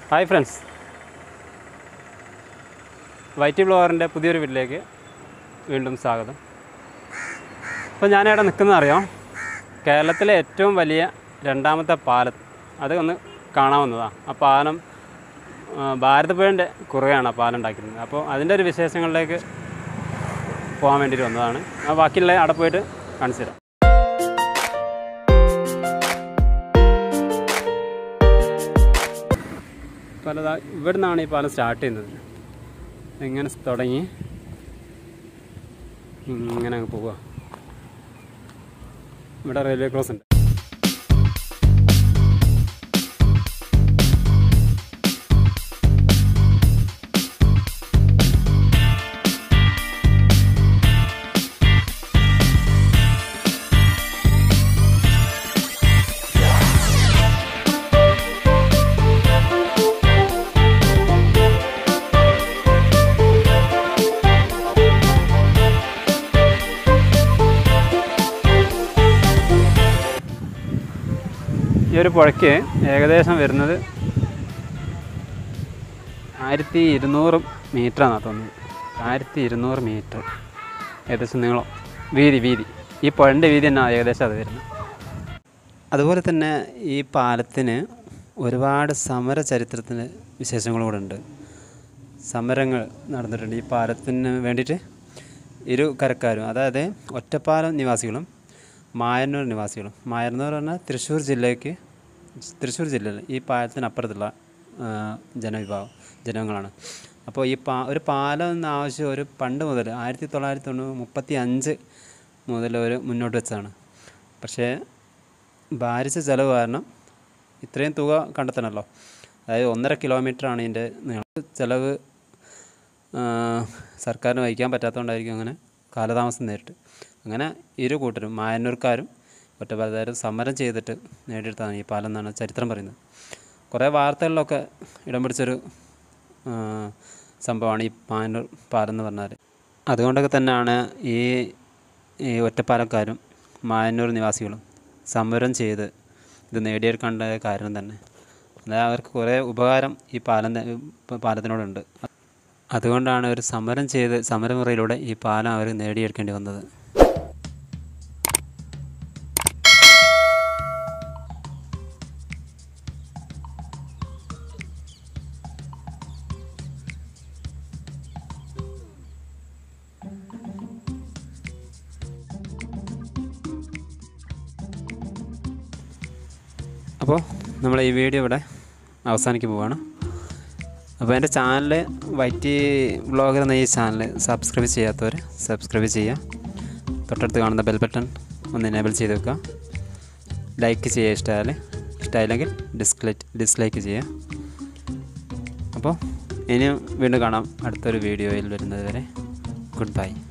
hi friends വൈറ്റി ബ്ലോഗറിൻ്റെ പുതിയൊരു വീട്ടിലേക്ക് വീണ്ടും സ്വാഗതം അപ്പോൾ ഞാനിവിടെ നിൽക്കുന്നത് അറിയാം കേരളത്തിലെ ഏറ്റവും വലിയ രണ്ടാമത്തെ പാലം അത് ഒന്ന് കാണാവുന്നതാണ് ആ പാലം ആ, ഭാരതപ്പുഴൻ്റെ കുറുകയാണ് ആ പാലം ഉണ്ടാക്കിയിരുന്നത് അപ്പോൾ അതിൻ്റെ ഒരു വിശേഷങ്ങളിലേക്ക് പോകാൻ വേണ്ടിയിട്ട് വന്നതാണ് ആ ബാക്കിയുള്ള അവിടെ പോയിട്ട് കാണിച്ചു തരാം പലതാ ഇവിടെ നിന്നാണ് ഈ പാലം സ്റ്റാർട്ട് ചെയ്യുന്നത് ഇങ്ങനെ തുടങ്ങി ഇങ്ങനെ അങ്ങ് പോവുക ഇവിടെ റെയിൽവേ ക്രോസ് ഉണ്ട് ഈ ഒരു പുഴയ്ക്ക് ഏകദേശം വരുന്നത് ആയിരത്തി ഇരുന്നൂറ് മീറ്ററാണെന്നാണ് തോന്നുന്നത് ആയിരത്തി ഇരുന്നൂറ് മീറ്റർ ഏകദേശം നീളം വീതി വീതി ഈ പുഴൻ്റെ വീതി തന്നെ ഏകദേശം അത് വരുന്നത് അതുപോലെ തന്നെ ഈ പാലത്തിന് ഒരുപാട് സമര ചരിത്രത്തിന് വിശേഷങ്ങളും കൂടെ ഉണ്ട് സമരങ്ങൾ നടന്നിട്ടുണ്ട് ഈ പാലത്തിന് വേണ്ടിയിട്ട് ഇരു കരക്കാരും അതായത് ഒറ്റപ്പാലം നിവാസികളും മായന്നൂർ നിവാസികളും മായന്നൂർ പറഞ്ഞാൽ തൃശ്ശൂർ ജില്ലയ്ക്ക് തൃശ്ശൂർ ജില്ലയിൽ ഈ പാലത്തിനപ്പുറത്തുള്ള ആ, ജനവിഭാഗം ജനങ്ങളാണ് അപ്പോൾ ഈ പാ ഒരു പാലം എന്ന ആവശ്യം ഒരു പണ്ട് മുതൽ ആയിരത്തി തൊള്ളായിരത്തി തൊണ്ണൂറ് മുപ്പത്തി അഞ്ച് മുതൽ ഒരു മുന്നോട്ട് വെച്ചതാണ് പക്ഷേ ഭാരിച്ച ചിലവ് കാരണം ഇത്രയും തുക കണ്ടെത്തണമല്ലോ അതായത് ഒന്നര കിലോമീറ്ററാണ് ഇതിൻ്റെ നീളം ചിലവ് ആ, സർക്കാരിന് വഹിക്കാൻ പറ്റാത്തതുകൊണ്ടായിരിക്കും അങ്ങനെ കാലതാമസം നേരിട്ട് അങ്ങനെ ഇരു കൂട്ടരും മായന്നൂർക്കാരും ഒറ്റപ്പാലക്കാരും സമരം ചെയ്തിട്ട് നേടിയെടുത്തതാണ് ഈ പാലം എന്നാണ് ചരിത്രം പറയുന്നത് കുറേ വാർത്തകളിലൊക്കെ ഇടം പിടിച്ചൊരു ആ, സംഭവമാണ് ഈ മായന്നൂർ പാലം എന്ന് പറഞ്ഞാൽ അതുകൊണ്ടൊക്കെ തന്നെയാണ് ഈ ഈ ഒറ്റപ്പാലക്കാരും മായന്നൂർ നിവാസികളും സമരം ചെയ്ത് ഇത് നേടിയെടുക്കേണ്ട കാരണം തന്നെ അതായത് അവർക്ക് കുറേ ഉപകാരം ഈ പാലം ത- പ- പാലത്തിനോടുണ്ട് അതുകൊണ്ടാണ് ഒരു സമരം ചെയ്ത് സമരമുറയിലൂടെ ഈ പാലം അവർ നേടിയെടുക്കേണ്ടി വന്നത് അപ്പോൾ നമ്മൾ ഈ വീഡിയോ ഇവിടെ അവസാനിക്ക് പോവാണ് അപ്പോൾ എൻ്റെ ചാനൽ വൈറ്റി വ്ളോഗർ എന്ന ഈ ചാനൽ സബ്സ്ക്രൈബ് ചെയ്യാത്തവർ സബ്സ്ക്രൈബ് ചെയ്യുക തൊട്ടടുത്ത് കാണുന്ന ബെൽ ബട്ടൺ ഒന്ന് എനേബിൾ ചെയ്ത് വെക്കുക ലൈക്ക് ചെയ്യുക ഇഷ്ടമായാൽ ഇഷ്ടമായില്ലെങ്കിൽ ഡിസ്ലൈക്ക് ഡിസ്ലൈക്ക് ചെയ്യുക അപ്പോൾ ഇനിയും വീണ്ടും കാണാം അടുത്തൊരു വീഡിയോയിൽ വരുന്നത് വരെ ഗുഡ് ബൈ